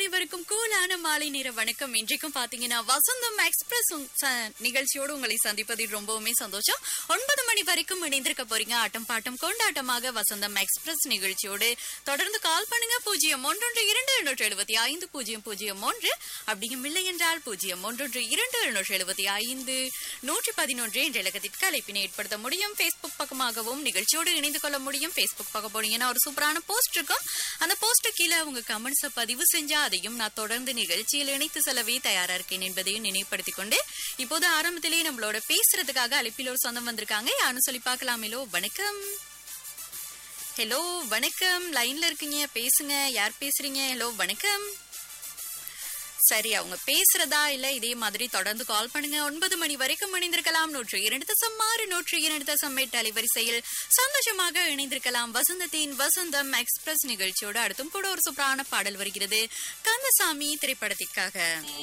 மணி வரைக்கும் கூலான மாலை நேர வணக்கம் இன்றைக்கும் பாத்தீங்கன்னா வசந்தம் எக்ஸ்பிரஸ் உங்- ச- நிகழ்ச்சியோடு உங்களை சந்திப்பதில் ரொம்பவுமே சந்தோஷம் ஒன்பது மணி வரைக்கும் இணைந்திருக்க போறீங்க ஆட்டம் பாட்டம் கொண்டாட்டமாக வசந்தம் எக்ஸ்பிரஸ் நிகழ்ச்சியோடு தொடர்ந்து கால் பண்ணுங்க பூஜ்ஜியம் ஒன்றொன்று இரண்டு எழுநூற்று எழுபத்தி ஐந்து பூஜ்ஜியம் பூஜ்ஜியம் ஒன்று அப்படியும் இல்லை என்றால் பூஜ்ஜியம் ஒன்றொன்று இரண்டு எழுநூற்று எழுபத்தி ஐந்து நூற்றி பதினொன்று என்ற இலக்கத்திற்கு அழைப்பினை ஏற்படுத்த முடியும் Facebook பக்கமாகவும் நிகழ்ச்சியோடு இணைந்து கொள்ள முடியும் Facebook பக்கம் போனீங்கன்னா ஒரு சூப்பரான போஸ்ட் இருக்கும் அந்த போஸ்ட் கீழே உங்க கமெண்ட்ஸை பதிவு செஞ்சா அதையும் நான் தொடர்ந்து நிகழ்ச்சியில் இணைத்து செல்லவே தயாரா இருக்கேன் என்பதையும் நினைவுபடுத்திக் கொண்டு இப்போது ஆரம்பத்திலேயே நம்மளோட பேசுறதுக்காக அழைப்பில் ஒரு சொந்தம் வந்திருக்காங்க யாருன்னு சொல்லி பார்க்கலாமேலோ வணக்கம் ஹலோ வணக்கம் லைன்ல இருக்கீங்க பேசுங்க யார் பேசுறீங்க ஹலோ வணக்கம் சரி அவங்க பேசுறதா இல்ல இதே மாதிரி தொடர்ந்து கால் பண்ணுங்க ஒன்பது மணி வரைக்கும் இணைந்திருக்கலாம் நூற்று இரண்டு தசம் ஆறு நூற்று இரண்டு தசம் எட்டு அலைவரிசையில் சந்தோஷமாக இணைந்திருக்கலாம் வசந்தத்தின் வசந்தம் எக்ஸ்பிரஸ் நிகழ்ச்சியோடு அடுத்தும் கூட ஒரு சூப்பரான பாடல் வருகிறது கந்தசாமி திரைப்படத்திற்காக